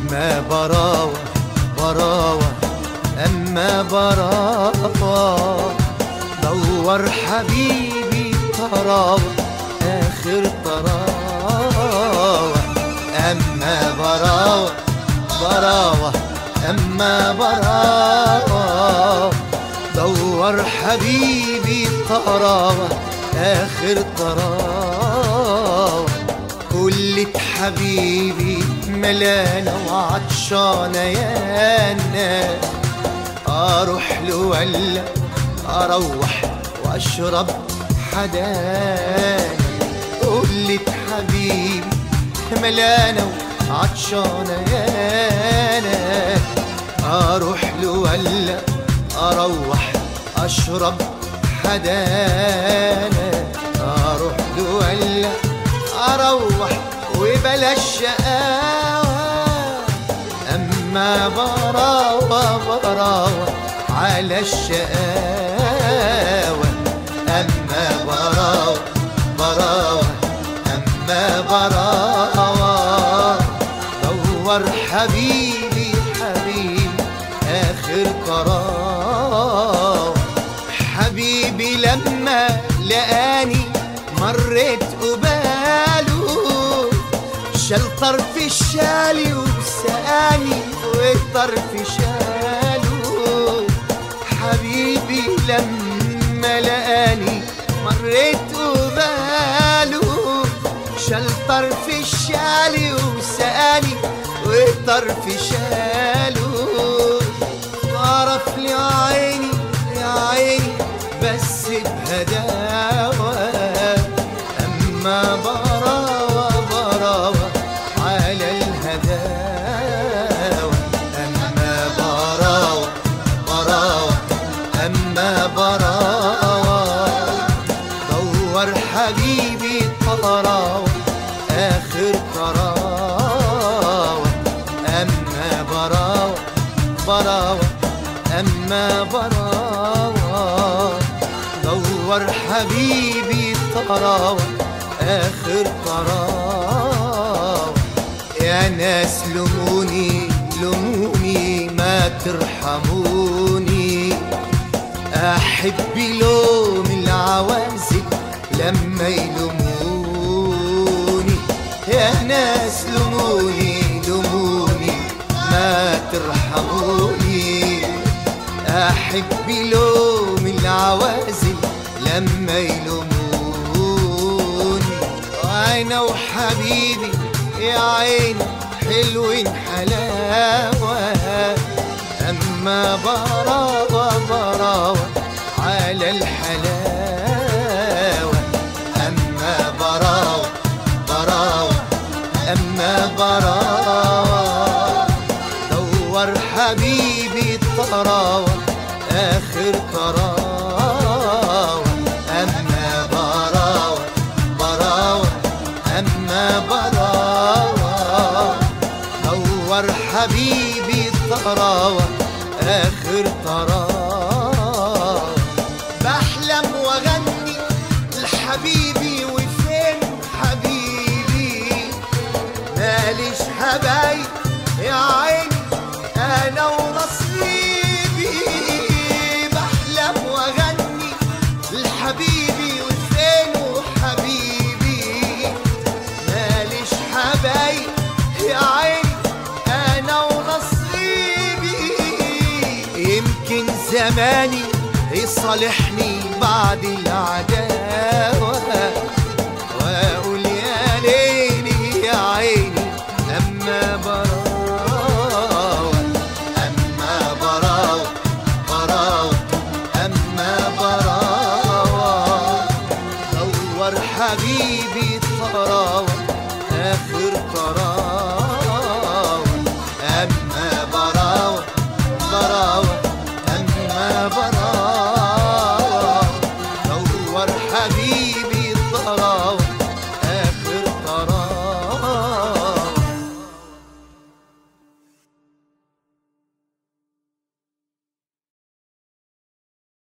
أما براوة براوة أما براوة دور حبيبي طراوة آخر طراوة أما براوة براوة أما براوة دور حبيبي طراوة آخر طراوة كلة حبيبي ملانة وعطشانة يا الناس أروح له ولا أروح وأشرب حدانا كلة حبيبي ملانة وعطشانة يا ناس أروح له ولا أروح أشرب حدانا أروح له ولا أروح وبلا الشقاوة أما براوة براوة على الشقاوة أما براوة براوة أما براوة دور حبيبي حبيبي آخر قرار حبيبي لما لقاني مريت قباله شال طرف الشالي وسقاني والطرف شاله حبيبي لما لقاني مريت قباله شال طرف الشالي وسقاني والطرف شاله طرف لي عيني يا عيني بس بهداوة أما براوة براوة على الهداوة أما براوة براوة أما براوة دور حبيبي طراوة آخر طراوة أما براوة براوة أما براوة دور حبيبي طراوة آخر طراوة يا ناس لموني لموني ما ترحموني أحب لوم العوازل لما يلوموني يا ناس لموني لموني ما ترحموني أحب لوم العوازل لما يلوموني وأنا وحبيبي يا عيني حلوين حلاوة أما براوة براوة على الحلاوة أما براوة براوة أما براوة دور حبيبي الطراوة آخر طراوة أما براوة براوة أما براوة دور حبيبي الطراوة آخر طراوة بحلم وأغني لحبيبي وفين حبيبي ماليش حبايب يا عيني انا ونصيبي بحلم واغني لحبيبي وفين حبيبي ماليش حبايب يا عيني انا ونصيبي يمكن زماني يصالحني بعد العداوه واقول يا ليلي يا عيني اما براوة اما براوة براوة اما براوة دور حبيبي طراوة اخر طراوة